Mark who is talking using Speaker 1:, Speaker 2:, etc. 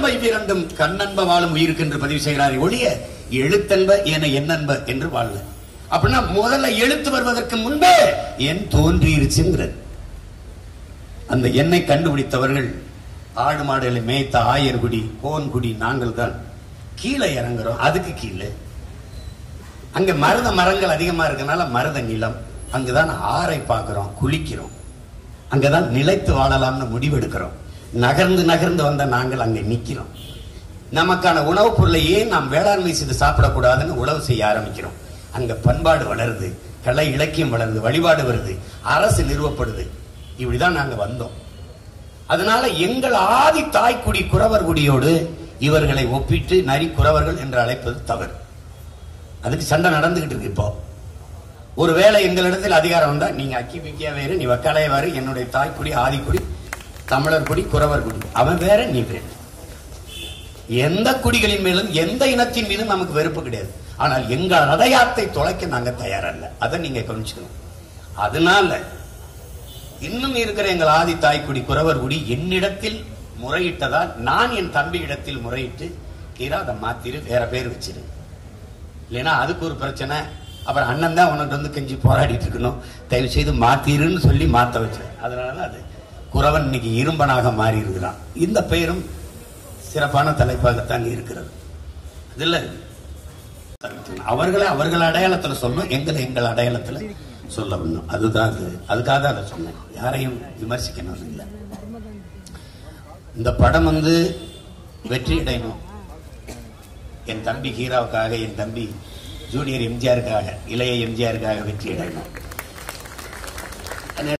Speaker 1: இவ்விரண்டும் கண்ணன்ப வாழும் உயிருக்கு என்று பதிவு செய்கிறார் ஒழிய எழுத்தன்ப என என்னன்ப என்று வாழல அப்படின்னா முதல்ல எழுத்து வருவதற்கு முன்பே என் தோன்றிருச்சுங்கிறது அந்த எண்ணை கண்டுபிடித்தவர்கள் ஆடு மாடுகளை மேய்த்த ஆயர்குடி கோன்குடி நாங்கள் தான் கீழே இறங்குறோம் அதுக்கு கீழே அங்க மருத மரங்கள் அதிகமா இருக்கனால மருத நிலம் அங்குதான் ஆறை பார்க்கிறோம் குளிக்கிறோம் அங்கதான் நிலைத்து வாழலாம்னு முடிவெடுக்கிறோம் நகர்ந்து நகர்ந்து வந்த நாங்கள் அங்க நிக்கிறோம் நமக்கான உணவுப் பொருளை ஏன் நாம் வேளாண்மை செய்து சாப்பிடக்கூடாதுன்னு உழவு செய்ய ஆரம்பிக்கிறோம் அங்க பண்பாடு வளருது கலை இலக்கியம் வளருது வழிபாடு வருது அரசு நிறுவப்படுது இப்படிதான் நாங்க வந்தோம் அதனால எங்கள் ஆதி தாய்க்குடி குறவர் குடியோடு இவர்களை ஒப்பிட்டு நரி குறவர்கள் என்று அழைப்பது தவறு அதுக்கு சண்டை நடந்துகிட்டு இருக்கு இப்போ ஒருவேளை எங்களிடத்தில் அதிகாரம் வந்தா நீங்க அக்கி பிக்கியா வேறு நீ வக்காலைய வேறு என்னுடைய தாய்க்குடி ஆதிக்குடி தமிழர் குடி குறவர் குடி அவன் வேற நீ வேற எந்த குடிகளின் மேலும் எந்த இனத்தின் மீதும் நமக்கு வெறுப்பு கிடையாது ஆனால் எங்கள் அடையாத்தை தொலைக்க நாங்க தயாரல்ல அதை நீங்க கவனிச்சுக்கணும் அதனால இன்னும் இருக்கிற எங்கள் ஆதி தாய்க்குடி குறவர் குடி என்னிடத்தில் முறையிட்டதால் நான் என் தம்பி இடத்தில் முறையிட்டு கீரா அதை மாத்திரு வேற பேர் வச்சிரு இல்லைன்னா அதுக்கு ஒரு பிரச்சனை அப்புறம் அண்ணன் தான் உனக்கு வந்து கெஞ்சி போராடிட்டு இருக்கணும் தயவு செய்து மாத்திருன்னு சொல்லி மாத்த வச்சேன் அதனால அது குறவன் இன்னைக்கு இரும்பனாக மாறி இருக்கிறான் இந்த பெயரும் சிறப்பான தலைப்பாகத்தான் இருக்கிறது இதுல அவர்களை அவர்கள் அடையாளத்துல சொல்லணும் எங்களை எங்கள் அடையாளத்துல சொல்ல வேணும் அதுதான் அது அதுக்காக தான் அதை சொன்னேன் யாரையும் விமர்சிக்கணும் இல்லை இந்த படம் வந்து வெற்றி அடையணும் என் தம்பி ஹீராவுக்காக என் தம்பி ஜூனியர் எம்ஜிஆருக்காக இளைய எம்ஜிஆருக்காக வெற்றி அடையணும்